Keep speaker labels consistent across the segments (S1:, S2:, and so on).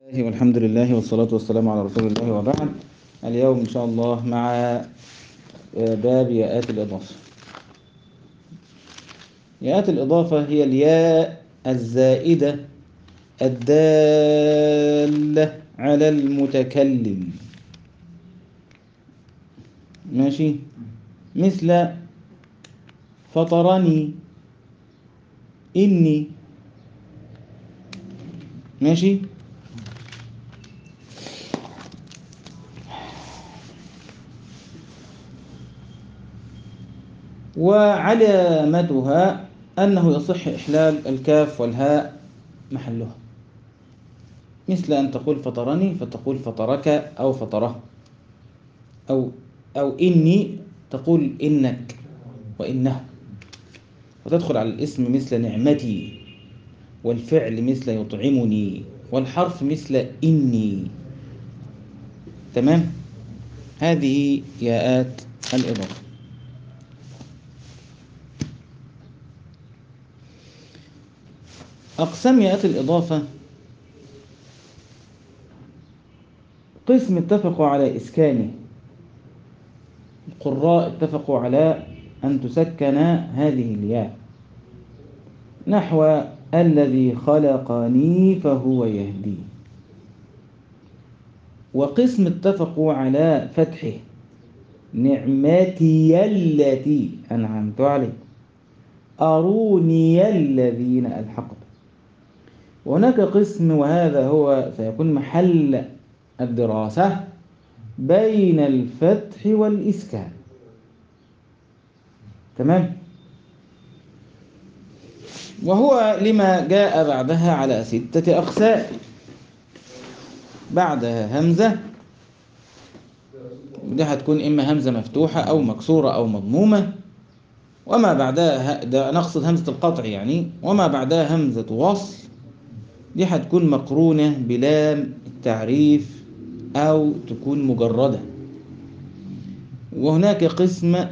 S1: الله والحمد لله والصلاة والسلام على رسول الله وبعد اليوم إن شاء الله مع باب ياءات الإضافة ياءات الإضافة هي الياء الزائدة الدالة على المتكلم ماشي مثل فطرني إني ماشي وعلامتها أنه يصح إحلال الكاف والهاء محلها مثل أن تقول فطرني فتقول فطرك أو فطره أو أو إني تقول إنك وإنه وتدخل على الاسم مثل نعمتي والفعل مثل يطعمني والحرف مثل إني تمام هذه ياءات الإضافة أقسام ياءات الإضافة قسم اتفقوا على إسكانه القراء اتفقوا على أن تسكن هذه الياء نحو الذي خلقني فهو يهدي وقسم اتفقوا على فتحه نعمتي التي أنعمت عليه أروني الذين ألحقت وهناك قسم وهذا هو سيكون محل الدراسة بين الفتح والإسكان تمام وهو لما جاء بعدها على ستة أقسام بعدها همزة دي هتكون إما همزة مفتوحة أو مكسورة أو مضمومة وما بعدها ده نقصد همزة القطع يعني وما بعدها همزة وصل دي هتكون مقرونة بلام التعريف أو تكون مجردة وهناك قسم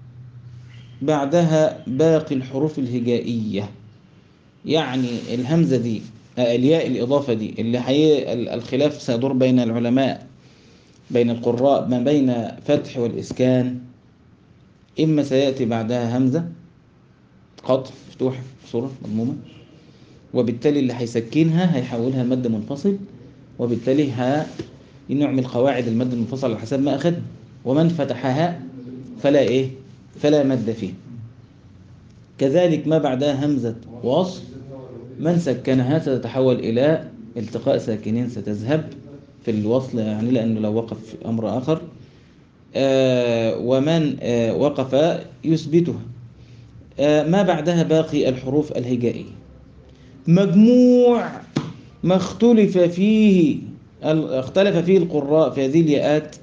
S1: بعدها باقي الحروف الهجائية يعني الهمزة دي الياء الإضافة دي اللي حي الخلاف سيدور بين العلماء بين القراء ما بين فتح والإسكان إما سيأتي بعدها همزة قطع مفتوحة صورة مضمومة وبالتالي اللي هيسكنها هيحولها لمد منفصل وبالتالي ها نوع من قواعد المد المنفصل على حسب ما أخذ ومن فتحها فلا إيه فلا مد فيه كذلك ما بعدها همزة وصل من سكنها ستتحول إلى التقاء ساكنين ستذهب في الوصل يعني لأنه لو وقف في أمر آخر آه ومن آه وقف يثبتها آه ما بعدها باقي الحروف الهجائية مجموع ما اختلف فيه اختلف فيه القراء في هذه الياءات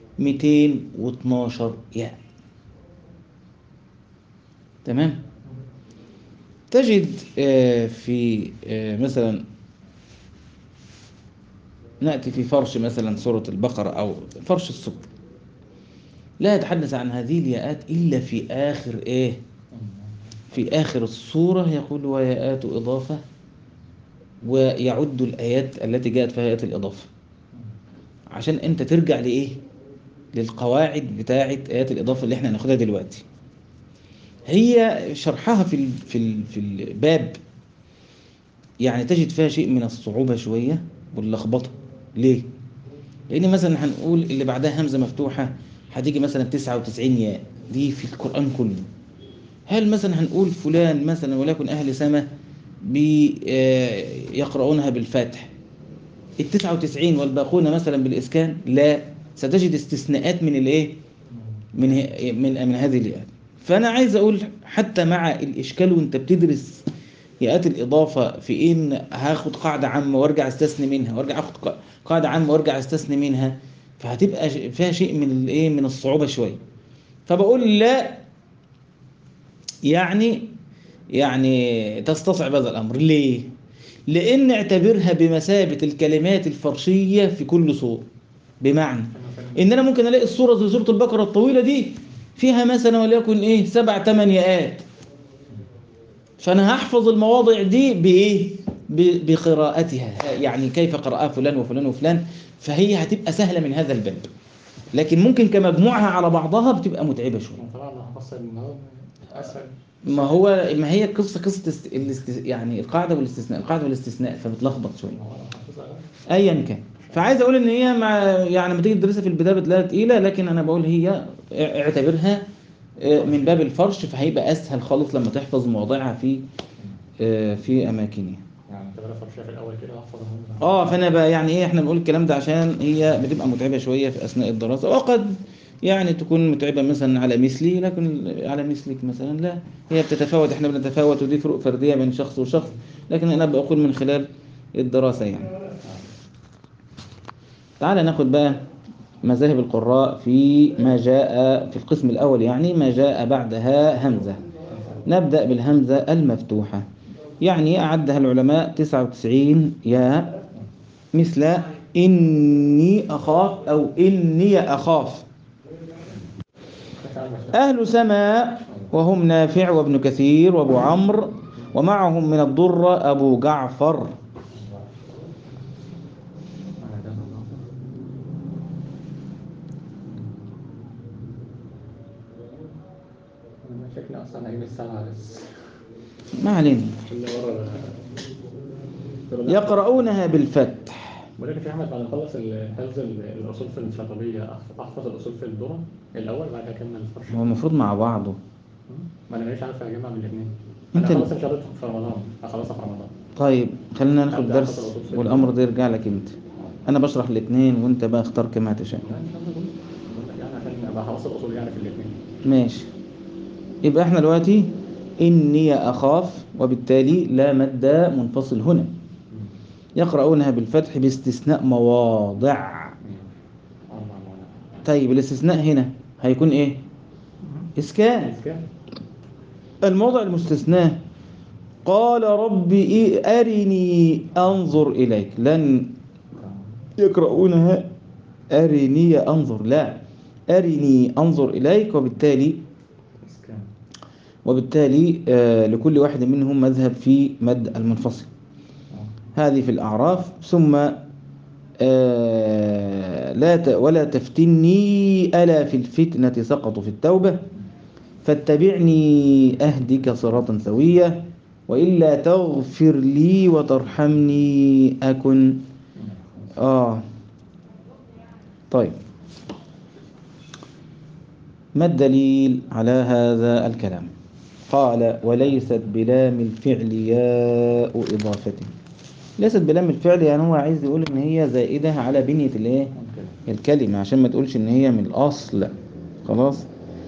S1: 212 ياء تمام تجد في مثلا نأتي في فرش مثلا سورة البقرة أو فرش الصبر لا يتحدث عن هذه الياءات إلا في آخر إيه في آخر السورة يقول وياءات إضافة ويعد الآيات التي جاءت فيها آيات الإضافة عشان أنت ترجع لإيه للقواعد بتاعة آيات الإضافة اللي احنا هناخدها دلوقتي هي شرحها في ال في ال في الباب يعني تجد فيها شيء من الصعوبة شوية واللخبطة ليه؟ لأن مثلا هنقول اللي بعدها همزة مفتوحة هتيجي مثلا 99 ياء دي في القرآن كله هل مثلا هنقول فلان مثلا وليكن أهل سما يقرؤونها بالفتح ال 99 والباقون مثلا بالإسكان لا ستجد استثناءات من الايه من من من هذه الياءات فأنا عايز أقول حتى مع الإشكال وأنت بتدرس ياءات الإضافة في إن هاخد قاعدة عامة وأرجع أستثني منها وأرجع أخد قاعدة عامة وأرجع أستثني منها فهتبقى فيها شيء من الإيه من الصعوبة شوية فبقول لا يعني يعني تستصعب هذا الأمر ليه؟ لأن اعتبرها بمثابة الكلمات الفرشية في كل صورة بمعنى إن أنا ممكن ألاقي الصورة زي سورة البقرة الطويلة دي فيها مثلا وليكن إيه سبع تمن ياءات فأنا هحفظ المواضع دي بإيه؟ ب- بقراءتها يعني كيف قرأها فلان وفلان وفلان فهي هتبقى سهلة من هذا الباب لكن ممكن كمجموعها على بعضها بتبقى متعبة شوية
S2: طبعا لو حفظت النهارده اسهل
S1: ما هو ما هي قصة قصة است... الاست... يعني القاعدة والاستثناء القاعدة والاستثناء فبتلخبط شوية
S2: هو لو حافظها
S1: ايا كان فعايز اقول ان هي مع يعني لما تيجي تدرسها في البدايه بتلاقيها تقيله لكن انا بقول هي اعتبرها آه، من باب الفرش فهيبقى اسهل خالص لما تحفظ مواضعها في آه، في اماكنها
S2: يعني اعتبرها فرشة في الاول كده احفظ النهارده
S1: اه فانا بقى يعني ايه احنا بنقول الكلام ده عشان هي بتبقى متعبه شويه في اثناء الدراسه وقد يعني تكون متعبه مثلا على مثلي لكن على مثلك مثلا لا هي بتتفاوت احنا بنتفاوت ودي فروق فرديه بين شخص وشخص لكن انا بقول من خلال الدراسه يعني تعال ناخد بقى مذاهب القراء في ما جاء في القسم الأول يعني ما جاء بعدها همزة نبدأ بالهمزة المفتوحة يعني أعدها العلماء 99 يا مثل إني أخاف أو إني أخاف أهل سماء وهم نافع وابن كثير وابو عمرو ومعهم من الضرة أبو جعفر
S2: انا شكلي اصلا هجيب السبعة بس
S1: ما علينا
S2: اللي ورا
S1: يقرؤونها بالفتح
S2: بقول لك يا احمد بعد ما اخلص ال- حفظ ال- الاصول في الشاطبيه أح- احفظ الاصول في الذره الاول بعد كده اكمل الفرش
S1: هو المفروض مع بعضه
S2: ما انا مش عارف اجمع من الاثنين
S1: أنت
S2: انا
S1: ال-
S2: خلاص ان شاء الله في رمضان اخلصها في رمضان
S1: طيب خلينا ناخد
S2: أبدأ
S1: درس
S2: أحفظ الأصول في
S1: والأمر ده يرجع لك أنت أنا بشرح الاثنين وأنت بقى اختار كما تشاء
S2: لا ان شاء الله بقول بقول لك يعني عشان ابقى خلاص الاصول يعني في الاثنين
S1: ماشي يبقى احنا دلوقتي إني أخاف وبالتالي لا مد منفصل هنا يقرؤونها بالفتح باستثناء مواضع
S2: اربع موانع
S1: طيب الاستثناء هنا هيكون إيه؟ إسكان
S2: اسكان
S1: الموضع المستثنى قال رب إيه أرني أنظر إليك لن يقرؤونها أرني أنظر لا أرني أنظر إليك وبالتالي
S2: اسكان
S1: وبالتالي آه، لكل واحد منهم مذهب في مد المنفصل هذه في الأعراف ثم آه، لا ت- ولا تفتني ألا في الفتنة سقطوا في التوبة فاتبعني أهدك صراطا سويا وإلا تغفر لي وترحمني أكن آه طيب ما الدليل على هذا الكلام قال وليست بلام الفعل ياء إضافة ليست بلام الفعل يعني هو عايز يقول إن هي زائدة على بنية الإيه الكلمة عشان ما تقولش إن هي من الأصل خلاص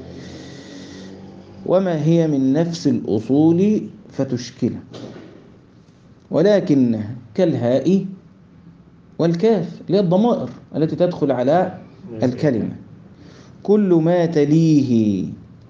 S1: وما هي من نفس الأصول فتشكل ولكن كالهاء والكاف اللي هي الضمائر التي تدخل على الكلمة كل ما تليه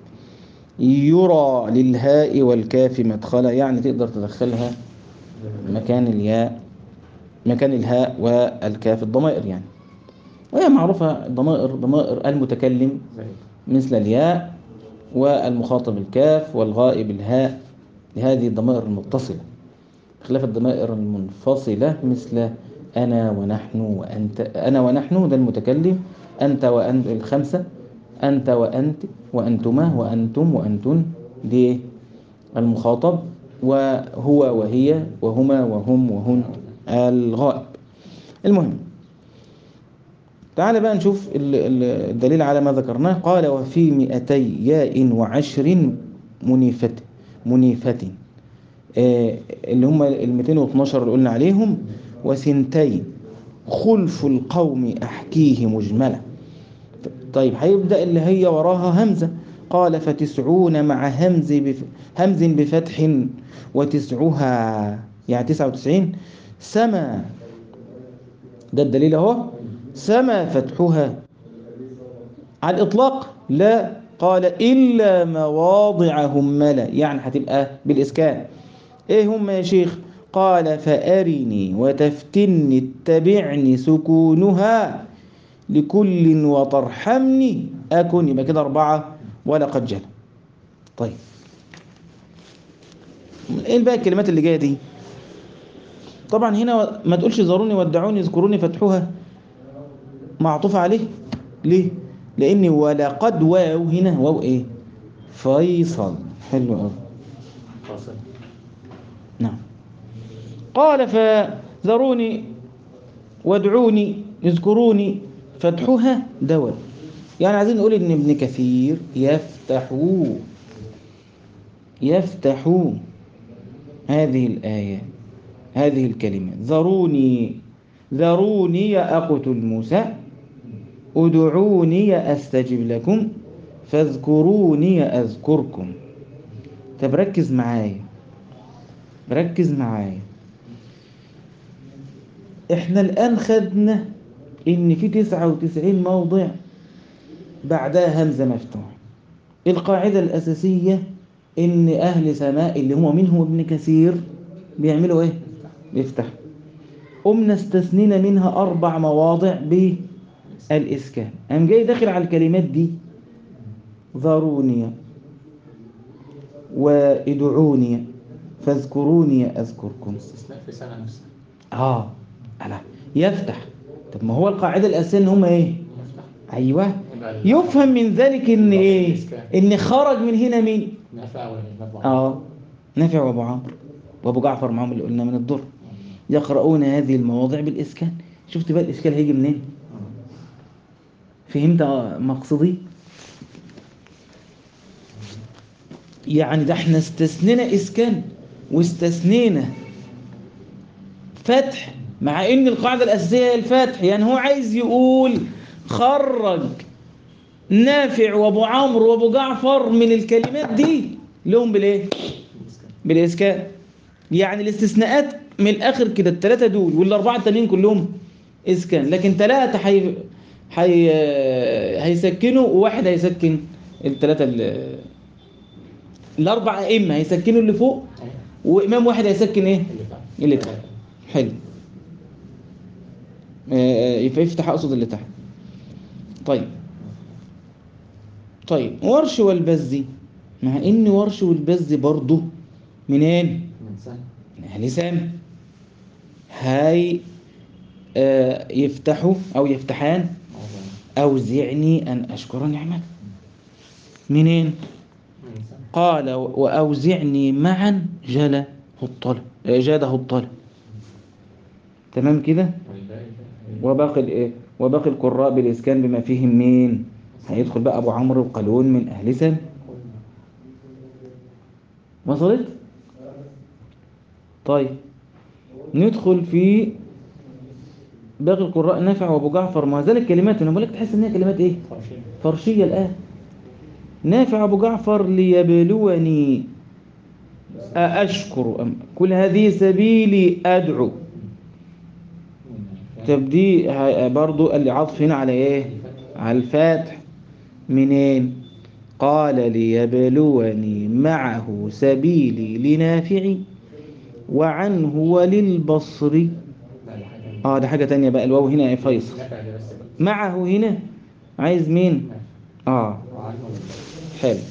S1: يرى للهاء والكاف مدخلا يعني تقدر تدخلها مكان الياء مكان الهاء والكاف الضمائر يعني وهي معروفة الضمائر ضمائر المتكلم
S2: زي
S1: مثل الياء والمخاطب الكاف والغائب الهاء لهذه الضمائر المتصلة خلاف الضمائر المنفصلة مثل أنا ونحن وأنت أنا ونحن ده المتكلم أنت وأنت الخمسة أنت وأنت وأنتما وأنتم وأنتن دي المخاطب وهو وهي وهما وهم وهن الغائب المهم تعال بقى نشوف ال- ال- الدليل على ما ذكرناه قال وفي مئتي ياء وعشر منيفة منيفة آه، اللي هم ال 212 اللي قلنا عليهم وثنتين خلف القوم أحكيه مجملة طيب هيبدأ اللي هي وراها همزة قال فتسعون مع همز بف... همز بفتح وتسعها يعني تسعة وتسعين سما ده الدليل اهو سما فتحها على الإطلاق لا قال إلا مواضع هملة يعني هتبقى بالإسكان إيه هم يا شيخ قال فأرني وتفتني اتبعني سكونها لكل وترحمني أكن يبقى كده أربعة ولقد جل طيب إيه بقى الكلمات اللي جاية دي طبعا هنا ما تقولش ذروني ودعوني اذكروني فتحوها معطوف عليه ليه لان ولقد واو هنا واو ايه فيصل حلو قوي
S2: فاصل
S1: نعم قال فذروني وادعوني اذكروني فتحوها دول يعني عايزين نقول ان ابن كثير يفتحوا يفتحوا هذه الآية هذه الكلمة ذروني ذروني أقتل موسى ادعوني أستجب لكم فاذكروني أذكركم طب ركز معايا ركز معايا احنا الآن خدنا ان في تسعة وتسعين موضع بعدها همزة مفتوحة القاعدة الأساسية ان أهل سماء اللي هو منهم ابن كثير بيعملوا ايه بيفتحوا قمنا استثنينا منها أربع مواضع بالإسكان قام جاي داخل على الكلمات دي ذروني وادعوني فاذكروني أذكركم
S2: استثناء في سنة نفسها
S1: اه ألا يفتح طب ما هو القاعدة الأساسية إن هم إيه
S2: يفتح
S1: أيوه
S2: يبقى ال-
S1: يفهم من ذلك إن إيه إن خرج من هنا مين
S2: نافع ولا نافع
S1: اه نافع وأبو عمرو وأبو جعفر معاهم اللي قلنا من الضر يقرؤون هذه المواضع بالإسكان شفت بقى الإشكال هيجي منين فهمت مقصدي يعني ده احنا استثنينا إسكان واستثنينا فتح مع ان القاعدة الأساسية هي الفتح يعني هو عايز يقول خرج نافع وابو عمرو وابو جعفر من الكلمات دي لهم بالايه بالاسكان يعني الاستثناءات من الاخر كده الثلاثه دول والاربعه التانيين كلهم اسكان لكن ثلاثه حي... حي... هيسكنوا وواحد هيسكن الثلاثه ال... الاربع ائمه هيسكنوا اللي فوق
S2: أيوة.
S1: وامام واحد هيسكن ايه
S2: اللي تحت
S1: اللي تحت حلو آه، يفتح اقصد اللي تحت طيب طيب ورش والبزي مع ان ورش والبزي برضه منين
S2: من سنة
S1: من اهل سام هاي آه، يفتحوا او يفتحان
S2: موضوع.
S1: اوزعني ان اشكر نعمتك منين
S2: من سنة
S1: قال واوزعني معا جله الطلب آه، جاده الطلب تمام كده
S2: والباقي
S1: وباقي الايه وباقي القراء بالاسكان بما فيهم مين هيدخل بقى ابو عمرو وقالون من اهل سام وصلت طيب ندخل في باقي القراء نافع وابو جعفر ما زالت كلمات انا بقول لك تحس ان هي كلمات ايه
S2: فرشين
S1: فرشيه الان نافع ابو جعفر ليبلوني أأشكر أم كل هذه سبيلي أدعو تبدي ه- برضو اللي عطف هنا على ايه على الفاتح منين قال ليبلوني معه سبيلي لنافعي وعنه وللبصري
S2: لا دي حاجة
S1: اه ده حاجة تانية بقى الواو هنا فيصل
S2: نافع دي بس بقى
S1: معه هنا عايز مين
S2: نافع
S1: اه
S2: وعنه والباقي.
S1: حلو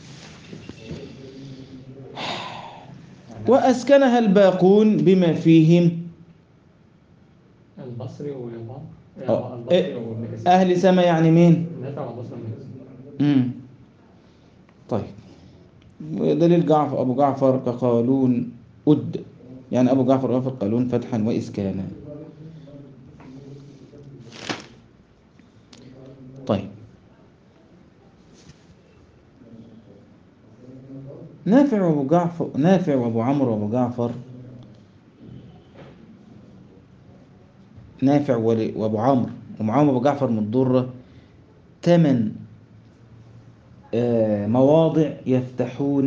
S1: وأسكنها الباقون بما فيهم
S2: البصري والبعض
S1: آه.
S2: البصري
S1: إيه.
S2: وابن كثير
S1: أهل سما يعني مين
S2: نافع والبصري وابن كثير
S1: امم طيب ودليل جعفر أبو جعفر كقالون أد يعني أبو جعفر وافق قالون فتحا وإسكانا طيب نافع وابو جعفر نافع وابو عمرو وابو جعفر نافع ول- وابو عمرو وابو عمرو وابو جعفر من الضرة ثمن آه، مواضع يفتحون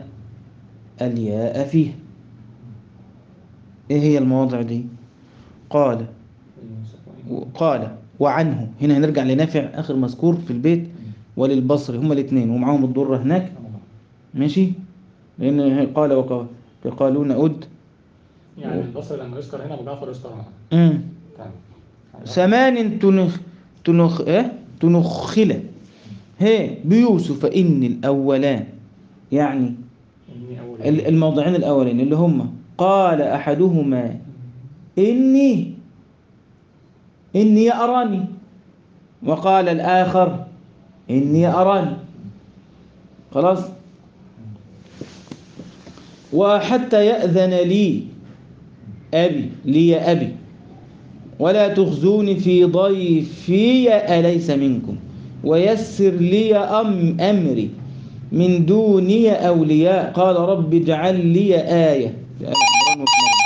S1: الياء فيها ايه هي المواضع دي قال قال وعنه هنا هنرجع لنافع اخر مذكور في البيت وللبصري هما الاثنين ومعاهم الضرة هناك ماشي لان قال وقال يقالون أد
S2: يعني البصري لما يذكر هنا ابو جعفر يذكر معاه
S1: مم.
S2: تمام
S1: ثمان تنخ تنخ إيه؟ تنخلة هي بيوسف إن الأولان يعني
S2: اني اول
S1: ال- الموضعين الأولين اللي هم قال أحدهما إني إني أراني وقال الآخر إني أراني خلاص وحتى يأذن لي أبي لي أبي ولا تخزوني في ضيفي أليس منكم ويسر لي أم أمري من دوني أولياء قال رب اجعل لي آية في آية عمران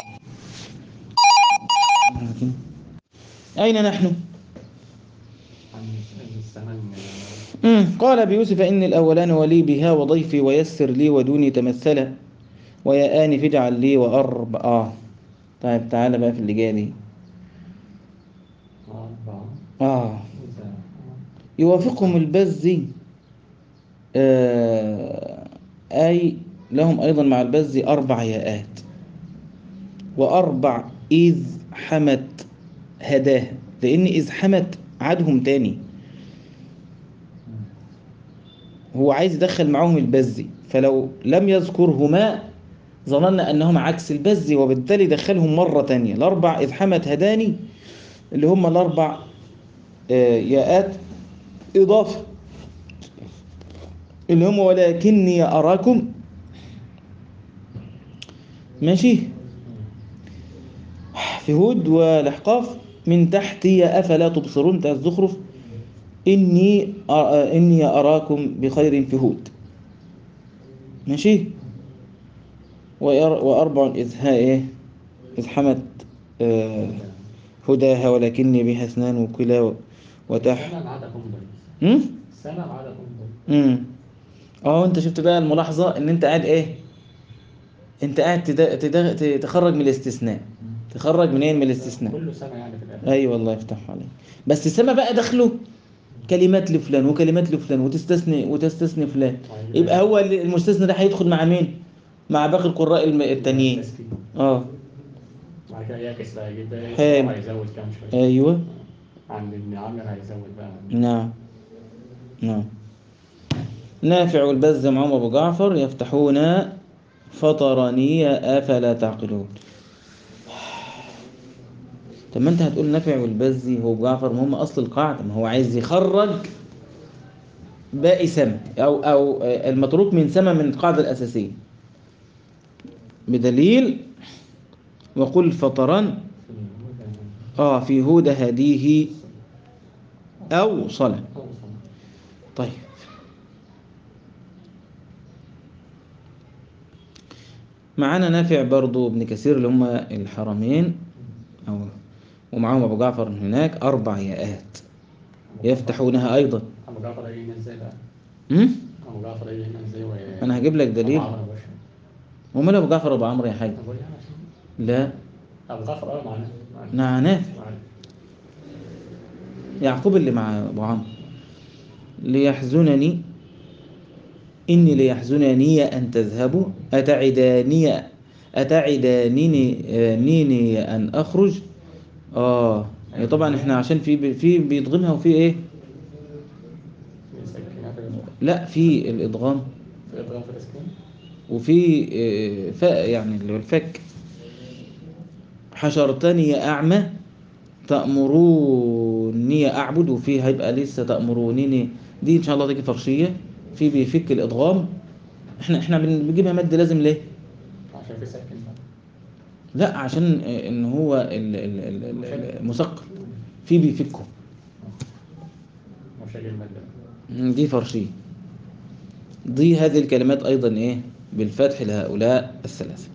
S1: وفي مريم. أين نحن؟
S2: عن الزمن
S1: مم. قال بيوسف إن الأولان ولي بها وضيفي ويسر لي ودوني تمثلا ويا آنف اجعل لي وأربع آه طيب تعالى بقى في اللي جاي دي
S2: أربعة
S1: آه
S2: إذا
S1: يوافقهم البزي آه أي لهم أيضا مع البزي أربع ياءات وأربع إذ حمت هداه لأن إذ حمت عادهم تاني هو عايز يدخل معاهم البزي فلو لم يذكرهما ظننا أنهما عكس البزي وبالتالي دخلهم مرة تانية الأربع إذ حمت هداني اللي هم الأربع آه، ياءات إضافة اللي هم ولكني أراكم ماشي في هود والأحقاف من تحتي أفلا تبصرون بتاع الزخرف إني أ- إني أراكم بخير في هود ماشي وير- وأربع إذ ها إيه إذ حمت آه، هداها ولكني بها اثنان وكلا وتح
S2: سنة بعد قنبل
S1: هم؟
S2: سنة بعد قنبل
S1: امم اه انت شفت بقى الملاحظة ان انت قاعد ايه انت قاعد تد... تد... ت- تخرج من الاستثناء تخرج منين من الاستثناء
S2: كل سنة يعني في الآخر
S1: ايوه الله يفتح عليك بس السما بقى داخله كلمات لفلان وكلمات لفلان وتستثني وتستثني فلان يبقى هو اللي- المستثنى ده هيدخل مع مين مع باقي القراء الم- التانيين
S2: تسكين.
S1: اه
S2: بعد كده يعكس بقى يجيب بقى
S1: حلو.
S2: هيزود كام شوية
S1: ايوه
S2: عند ابن عامر هيزود بقى
S1: نعم نعم نافع والبز معهم أبو جعفر يفتحون فطرانية أفلا تعقلون طب ما أنت هتقول نافع والبزي هو أبو جعفر ما هم أصل القاعدة ما هو عايز يخرج باقي سما أو أو المتروك من سما من القاعدة الأساسية بدليل وقل فطران آه في هود هديه أو صلاة طيب معانا نافع برضو ابن كثير اللي هم الحرمين أو ومعاهم أبو جعفر هناك أربع ياءات يفتحونها أيضا
S2: أبو جعفر يجي هنا ازاي بقى؟
S1: هم؟
S2: أبو جعفر يجي هنا ازاي و...
S1: أنا هجيب لك دليل
S2: أبو عمرو أبو بشر.
S1: ومال أبو جعفر أبو عمرو يا حاج
S2: أبو يعني عشان-
S1: لا
S2: أبو جعفر أه معانا معانا.
S1: مع نافع
S2: معانا.
S1: يعقوب اللي مع أبو عمرو ليحزنني إني ليحزنني أن تذهبوا أتعداني أتعدانني آه، نيني أن أخرج آه يعني طبعا إحنا عشان في في بيضغمها وفي إيه
S2: مسكينها في
S1: لا في الإضغام
S2: في إضغام في التسكين
S1: وفي آه، فاء يعني اللي هو الفك حشرتني أعمى تأمروني أعبد وفي هيبقى لسه تأمرونني دي إن شاء الله تيجي فرشية في بيفك الإضغام إحنا إحنا بن- بنجيبها مد لازم ليه؟
S2: عشان في سكن بقى
S1: لا عشان آه، إن هو ال- ال- ال- ال- المثقل في بيفكه
S2: مش هيجي المادة
S1: مم، دي فرشية دي هذه الكلمات أيضا إيه بالفتح لهؤلاء الثلاثة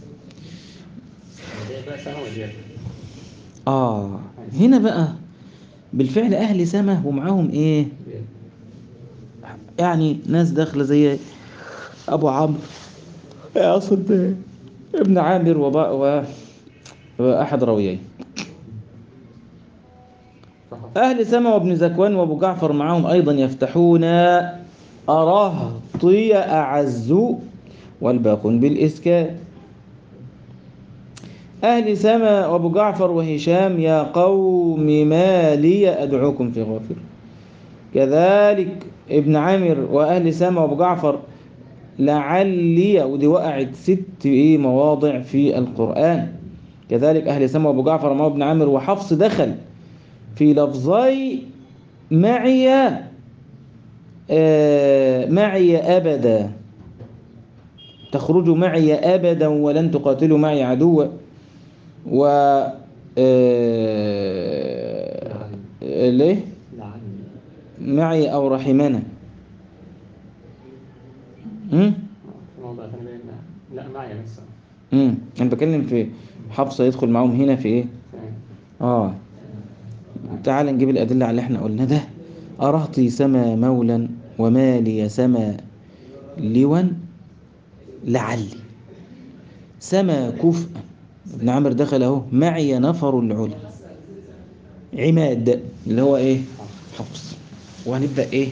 S2: دي بقى سنة وديت
S1: آه هنا بقى بالفعل أهل سما ومعاهم إيه
S2: ديت.
S1: يعني ناس داخلة زي أبو عمرو أقصد ابن عامر وبا و... وأحد راويين
S2: صح
S1: أهل سما وابن زكوان وأبو جعفر معهم أيضا يفتحون أرهطي أعز والباقون بالإسكان أهل سما وأبو جعفر وهشام يا قوم ما لي أدعوكم في غافر كذلك ابن عامر وأهل سما وأبو جعفر لعلي ودي وقعت ست إيه مواضع في القرآن كذلك أهل سما وأبو جعفر ومعه بن عامر وحفص دخل في لفظي معي آه، معي أبدا تخرجوا معي أبدا ولن تقاتلوا معي عدوا و آه، ليه
S2: لعل
S1: معي أو رحمنا هم؟
S2: في موضع ثاني بين لا معي لسه
S1: امم انا بكلم في حفصة يدخل معاهم هنا في ايه اه تعال نجيب الأدلة على اللي احنا قلنا ده أرهطي سما مولا ومالي سما لوا لعلي سما كفءا ابن عمرو دخل اهو معي نفر العلا عماد اللي هو ايه حفص وهنبدأ ايه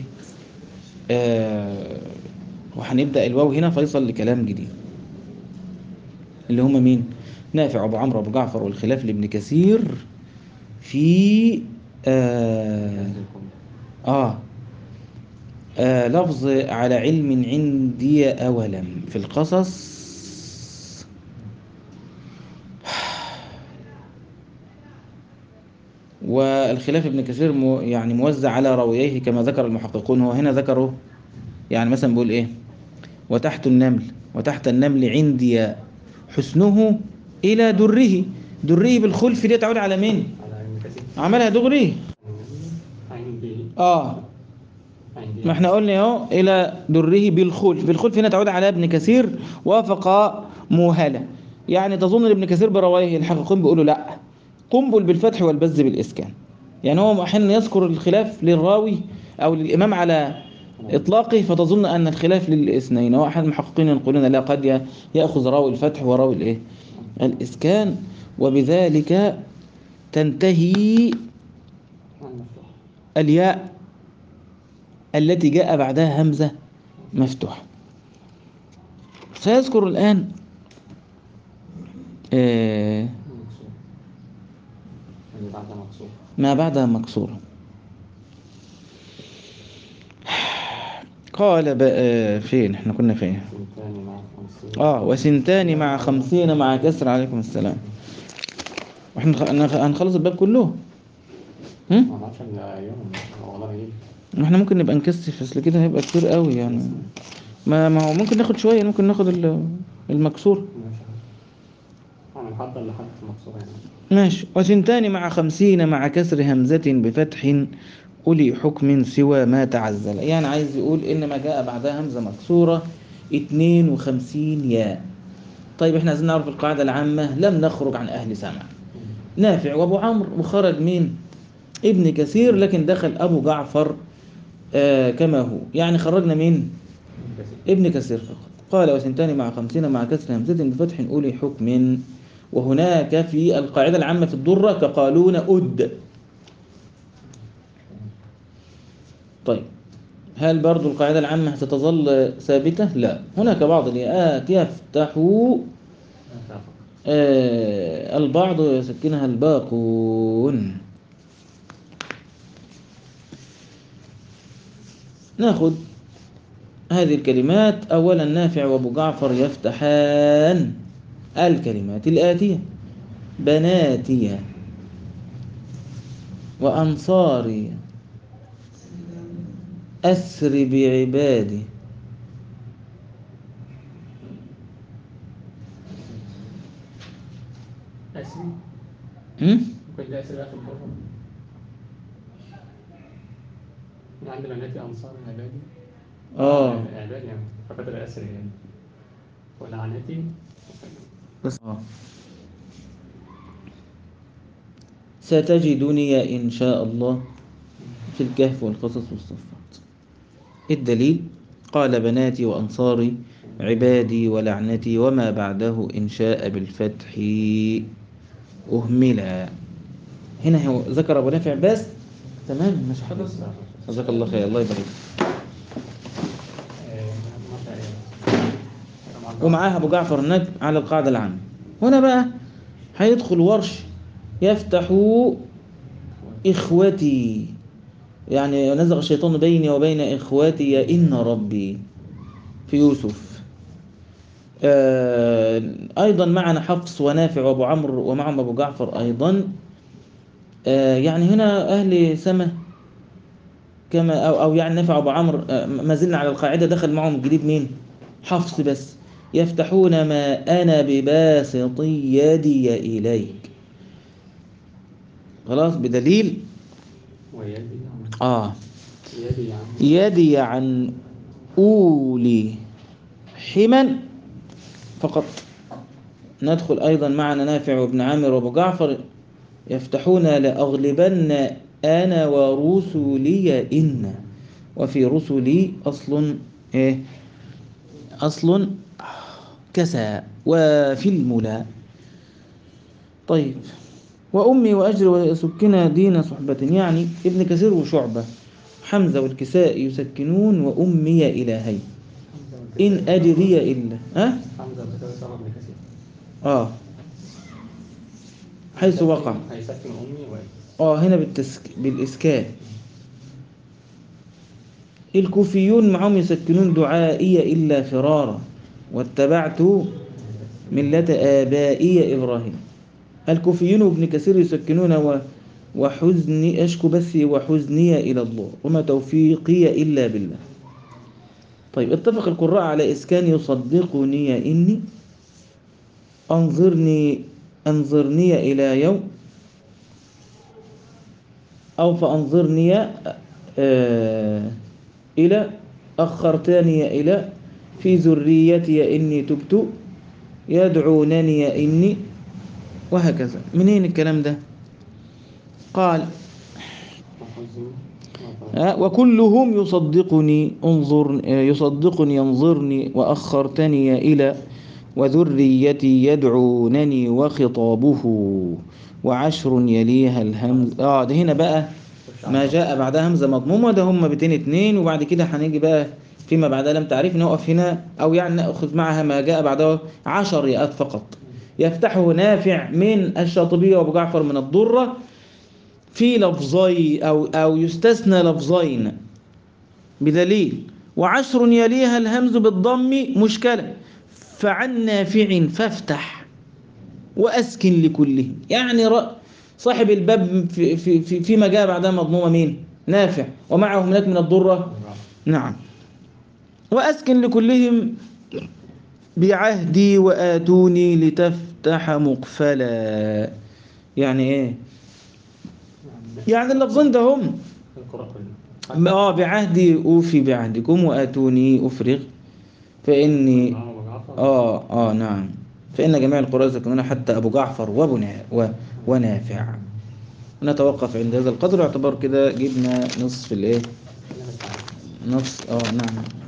S1: آه وهنبدأ الواو هنا فيصل لكلام جديد اللي هم مين نافع وابو عمرو وابو جعفر والخلاف لابن كثير في آه, آه, آه لفظ على علم عندي أولم في القصص والخلاف ابن كثير مو يعني موزع على راوييه كما ذكر المحققون هو هنا ذكره يعني مثلا بيقول ايه وتحت النمل وتحت النمل عندي حسنه إلى دره دره بالخلف دي تعود على مين
S2: على علم كثير
S1: عملها دغري
S2: عندي
S1: اه
S2: عندي
S1: ما احنا قلنا اهو الى دره بالخلف بالخلف هنا تعود على ابن كثير وافق موهلة يعني تظن ابن كثير بروايه الحقيقين بيقولوا لا قنبل بالفتح والبز بالاسكان يعني هو احيانا يذكر الخلاف للراوي او للامام على اطلاقه فتظن ان الخلاف للاثنين واحد المحققين ينقلون لا قد ي- ياخذ راوي الفتح وراوي الايه الاسكان وبذلك تنتهي
S2: المفتوح
S1: الياء التي جاء بعدها همزة مفتوحة سيذكر الآن آه،
S2: مكسور اللي بعدها مكسور
S1: ما بعدها مكسورة قال بقى فين احنا كنا فين
S2: ثاني مع خمسين
S1: اه وسنتان مع خمسين مع كسر عليكم السلام واحنا خ- أنا- هنخلص الباب كله هم؟
S2: ما اعرفش الا يوم والله يجيب
S1: احنا ممكن نبقى نكثف اصل كده هيبقى كتير قوي يعني ما ما هو ممكن ناخد شوية ممكن ناخد ال- المكسور
S2: ماشي انا محضر لحد مكسور يعني
S1: ماشي وثنتان مع خمسين مع كسر همزة بفتح أولي حكم سوى ما تعزل يعني عايز يقول إن ما جاء بعدها همزة مكسورة اتنين وخمسين ياء طيب احنا عايزين نعرف القاعدة العامة لم نخرج عن أهل سمع نافع وأبو عمرو وخرج مين ابن كثير لكن دخل أبو جعفر آه كما هو يعني خرجنا مين
S2: كثير
S1: ابن كثير فقط قال وثنتان مع خمسين مع كسر همزة بفتح أولي حكم وهناك في القاعدة العامة في الضرة كقالون أد طيب هل برضو القاعدة العامة ستظل ثابتة؟ لا هناك بعض الياءات يفتح آه البعض ويسكنها الباقون ناخذ هذه الكلمات أولا نافع وأبو جعفر يفتحان الكلمات الآتية بناتي وأنصاري أسر بعبادي
S2: اسري
S1: هم؟
S2: ممكن ده اسري اخر مره من عند بناتي انصار عبادي
S1: آه
S2: عبادي يعني فقط الاسري يعني ولعنتي
S1: بس آه. ستجدني إن شاء الله في الكهف والقصص والصفات الدليل قال بناتي وأنصاري عبادي ولعنتي وما بعده إن شاء بالفتح أهملا هنا هو ذكر أبو نافع بس تمام مش حدث جزاك الله خير الله يبارك ومعاها أبو جعفر النجم على القاعدة العامة هنا بقى هيدخل ورش يفتح إخوتي يعني نزغ الشيطان بيني وبين إخوتي إن ربي في يوسف آه، أيضا معنا حفص ونافع وأبو عمرو ومعهم أبو جعفر أيضا آه، يعني هنا أهل سما كما أو, أو يعني نافع وأبو عمرو آه، ما زلنا على القاعدة دخل معهم الجديد مين حفص بس يفتحون ما أنا بباسط يدي إليك خلاص بدليل
S2: ويدي عن
S1: آه
S2: يدي عن
S1: يدي عن أولي حما فقط ندخل أيضا معنا نافع وابن عامر وابو جعفر يفتحون لأغلبن أنا ورسلي إن وفي رسلي أصل إيه أصل كسى وفي الملا طيب وأمي وأجر وسكنا دين صحبة يعني ابن كثير وشعبة حمزة والكساء يسكنون وأمي إلهي إن أدري إلا ها
S2: حمزة بكذا سبب ابن كثير
S1: آه حيث وقع
S2: هيسكن أمي وأبي
S1: آه هنا بالتسك... بالإسكان الكوفيون معهم يسكنون دعائي إلا فرارا واتبعت ملة آبائي إبراهيم الكوفيون وابن كثير يسكنون و... وحزني أشكو بثي وحزني إلى الله وما توفيقي إلا بالله طيب اتفق القراء على إسكان يصدقني إني أنظرني أنظرني إلى يوم أو فأنظرني آه إلى أخرتني إلى في ذريتي إني تبت يدعونني إني وهكذا منين الكلام ده قال
S2: وحزن
S1: آه، وكلهم يصدقني انظر آه، يصدقني ينظرني وأخرتني إلى وذريتي يدعونني وخطابه وعشر يليها الهمز اه ده هنا بقى ما جاء بعدها همزة مضمومة ده هم بيتين اتنين وبعد كده هنيجي بقى فيما بعدها لم تعرف نقف هنا أو يعني نأخذ معها ما جاء بعدها عشر ياءات فقط يفتحه نافع من الشاطبية وأبو جعفر من الضرة في لفظي أو أو يستثنى لفظين بدليل وعشر يليها الهمز بالضم مشكلة فعن نافع فافتح وأسكن لكلهم يعني رأ صاحب الباب في في في فيما جاء بعدها مضمومة مين؟ نافع ومعه هناك من الضرة نعم وأسكن لكلهم بعهدي وآتوني لتفتح مقفلا يعني إيه؟ يعني اللفظين ده هم
S2: القراء كلها
S1: اه بعهدي أوفي بعهدكم وآتوني أفرغ فإني
S2: معه أبو جعفر
S1: آه آه نعم فإن جميع القراء يذكرون حتى أبو جعفر وابو نا- و- ونافع نتوقف عند هذا القدر يعتبر كده جبنا نصف الايه
S2: خلينا نستعمل.
S1: نصف اه نعم